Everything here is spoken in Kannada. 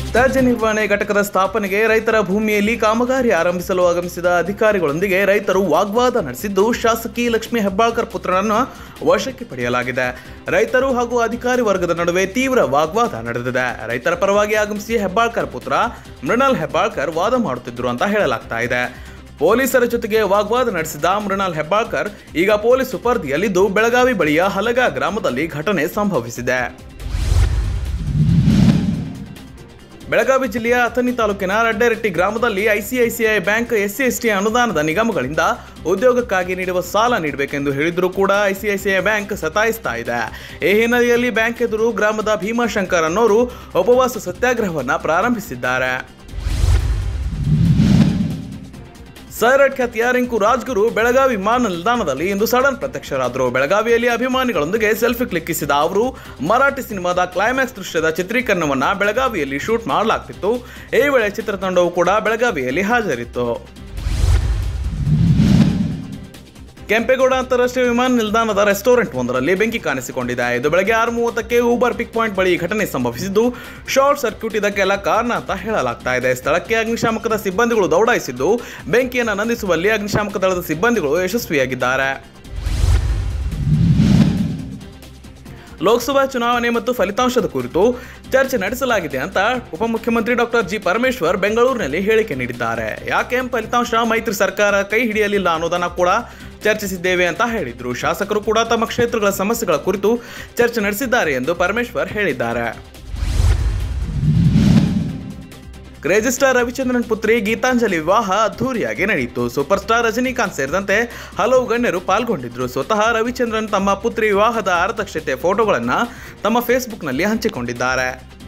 ತ್ಯಾಜ್ಯ ನಿರ್ವಹಣೆ ಘಟಕದ ಸ್ಥಾಪನೆಗೆ ರೈತರ ಭೂಮಿಯಲ್ಲಿ ಕಾಮಗಾರಿ ಆರಂಭಿಸಲು ಆಗಮಿಸಿದ ಅಧಿಕಾರಿಗಳೊಂದಿಗೆ ರೈತರು ವಾಗ್ವಾದ ನಡೆಸಿದ್ದು ಶಾಸಕಿ ಲಕ್ಷ್ಮೀ ಹೆಬ್ಬಾಳ್ಕರ್ ಪುತ್ರನನ್ನು ವಶಕ್ಕೆ ಪಡೆಯಲಾಗಿದೆ ರೈತರು ಹಾಗೂ ಅಧಿಕಾರಿ ವರ್ಗದ ನಡುವೆ ತೀವ್ರ ವಾಗ್ವಾದ ನಡೆದಿದೆ ರೈತರ ಪರವಾಗಿ ಆಗಮಿಸಿ ಹೆಬ್ಬಾಳ್ಕರ್ ಪುತ್ರ ಮೃಣಾಲ್ ಹೆಬ್ಬಾಳ್ಕರ್ ವಾದ ಮಾಡುತ್ತಿದ್ದರು ಅಂತ ಹೇಳಲಾಗ್ತಾ ಇದೆ ಪೊಲೀಸರ ಜೊತೆಗೆ ವಾಗ್ವಾದ ನಡೆಸಿದ ಮೃಣಾಲ್ ಹೆಬ್ಬಾಳ್ಕರ್ ಈಗ ಪೊಲೀಸ್ ಸುಪರ್ದಿಯಲ್ಲಿದ್ದು ಬೆಳಗಾವಿ ಬಳಿಯ ಹಲಗ ಗ್ರಾಮದಲ್ಲಿ ಘಟನೆ ಸಂಭವಿಸಿದೆ ಬೆಳಗಾವಿ ಜಿಲ್ಲೆಯ ಅಥಣಿ ತಾಲೂಕಿನ ರಡ್ಡೇರಟ್ಟಿ ಗ್ರಾಮದಲ್ಲಿ ಐಸಿಐಸಿಐ ಬ್ಯಾಂಕ್ ಎಸ್ಸಿ ಎಸ್ಟಿ ಅನುದಾನದ ನಿಗಮಗಳಿಂದ ಉದ್ಯೋಗಕ್ಕಾಗಿ ನೀಡುವ ಸಾಲ ನೀಡಬೇಕೆಂದು ಹೇಳಿದರೂ ಕೂಡ ಐಸಿಐಸಿಐ ಬ್ಯಾಂಕ್ ಸತಾಯಿಸ್ತಾ ಇದೆ ಈ ಹಿನ್ನೆಲೆಯಲ್ಲಿ ಬ್ಯಾಂಕ್ ಎದುರು ಗ್ರಾಮದ ಭೀಮಾಶಂಕರ್ ಅನ್ನೋರು ಉಪವಾಸ ಸತ್ಯಾಗ್ರಹವನ್ನು ಪ್ರಾರಂಭಿಸಿದ್ದಾರೆ ಸೈರಟ್ ಖ್ಯಾತಿಯ ರಿಂಕು ರಾಜ್ಗುರು ಬೆಳಗಾವಿ ವಿಮಾನ ನಿಲ್ದಾಣದಲ್ಲಿ ಇಂದು ಸಡನ್ ಪ್ರತ್ಯಕ್ಷರಾದರು ಬೆಳಗಾವಿಯಲ್ಲಿ ಅಭಿಮಾನಿಗಳೊಂದಿಗೆ ಸೆಲ್ಫಿ ಕ್ಲಿಕ್ಕಿಸಿದ ಅವರು ಮರಾಠಿ ಸಿನಿಮಾದ ಕ್ಲೈಮ್ಯಾಕ್ಸ್ ದೃಶ್ಯದ ಚಿತ್ರೀಕರಣವನ್ನ ಬೆಳಗಾವಿಯಲ್ಲಿ ಶೂಟ್ ಮಾಡಲಾಗ್ತಿತ್ತು ಈ ವೇಳೆ ಚಿತ್ರತಂಡವು ಕೂಡ ಬೆಳಗಾವಿಯಲ್ಲಿ ಹಾಜರಿತ್ತು ಕೆಂಪೇಗೌಡ ಅಂತಾರಾಷ್ಟ್ರೀಯ ವಿಮಾನ ನಿಲ್ದಾಣದ ರೆಸ್ಟೋರೆಂಟ್ ಒಂದರಲ್ಲಿ ಬೆಂಕಿ ಕಾಣಿಸಿಕೊಂಡಿದೆ ಇದು ಬೆಳಗ್ಗೆ ಆರು ಮೂವತ್ತಕ್ಕೆ ಊಬರ್ ಪಿಕ್ ಪಾಯಿಂಟ್ ಬಳಿ ಈ ಘಟನೆ ಸಂಭವಿಸಿದ್ದು ಶಾರ್ಟ್ ಸರ್ಕ್ಯೂಟ್ ಇದಕ್ಕೆಲ್ಲ ಕಾರಣ ಅಂತ ಹೇಳಲಾಗ್ತಾ ಇದೆ ಸ್ಥಳಕ್ಕೆ ಅಗ್ನಿಶಾಮಕದ ಸಿಬ್ಬಂದಿಗಳು ದೌಡಾಯಿಸಿದ್ದು ಬೆಂಕಿಯನ್ನು ನಂದಿಸುವಲ್ಲಿ ಅಗ್ನಿಶಾಮಕ ದಳದ ಸಿಬ್ಬಂದಿಗಳು ಯಶಸ್ವಿಯಾಗಿದ್ದಾರೆ ಲೋಕಸಭಾ ಚುನಾವಣೆ ಮತ್ತು ಫಲಿತಾಂಶದ ಕುರಿತು ಚರ್ಚೆ ನಡೆಸಲಾಗಿದೆ ಅಂತ ಉಪಮುಖ್ಯಮಂತ್ರಿ ಡಾಕ್ಟರ್ ಜಿ ಪರಮೇಶ್ವರ್ ಬೆಂಗಳೂರಿನಲ್ಲಿ ಹೇಳಿಕೆ ನೀಡಿದ್ದಾರೆ ಯಾಕೆ ಫಲಿತಾಂಶ ಮೈತ್ರಿ ಸರ್ಕಾರ ಕೈ ಹಿಡಿಯಲಿಲ್ಲ ಅನ್ನೋದನ್ನ ಕೂಡ ಚರ್ಚಿಸಿದ್ದೇವೆ ಅಂತ ಹೇಳಿದ್ರು ಶಾಸಕರು ಕೂಡ ತಮ್ಮ ಕ್ಷೇತ್ರಗಳ ಸಮಸ್ಯೆಗಳ ಕುರಿತು ಚರ್ಚೆ ನಡೆಸಿದ್ದಾರೆ ಎಂದು ಪರಮೇಶ್ವರ್ ಹೇಳಿದ್ದಾರೆ ಕ್ರೇಜಿ ಸ್ಟಾರ್ ರವಿಚಂದ್ರನ್ ಪುತ್ರಿ ಗೀತಾಂಜಲಿ ವಿವಾಹ ಅದ್ಧೂರಿಯಾಗಿ ನಡೆಯಿತು ಸೂಪರ್ ಸ್ಟಾರ್ ರಜನಿಕಾಂತ್ ಸೇರಿದಂತೆ ಹಲವು ಗಣ್ಯರು ಪಾಲ್ಗೊಂಡಿದ್ರು ಸ್ವತಃ ರವಿಚಂದ್ರನ್ ತಮ್ಮ ಪುತ್ರಿ ವಿವಾಹದ ಆರತಕ್ಷತೆ ಫೋಟೋಗಳನ್ನು ತಮ್ಮ ಫೇಸ್ಬುಕ್ನಲ್ಲಿ ಹಂಚಿಕೊಂಡಿದ್ದಾರೆ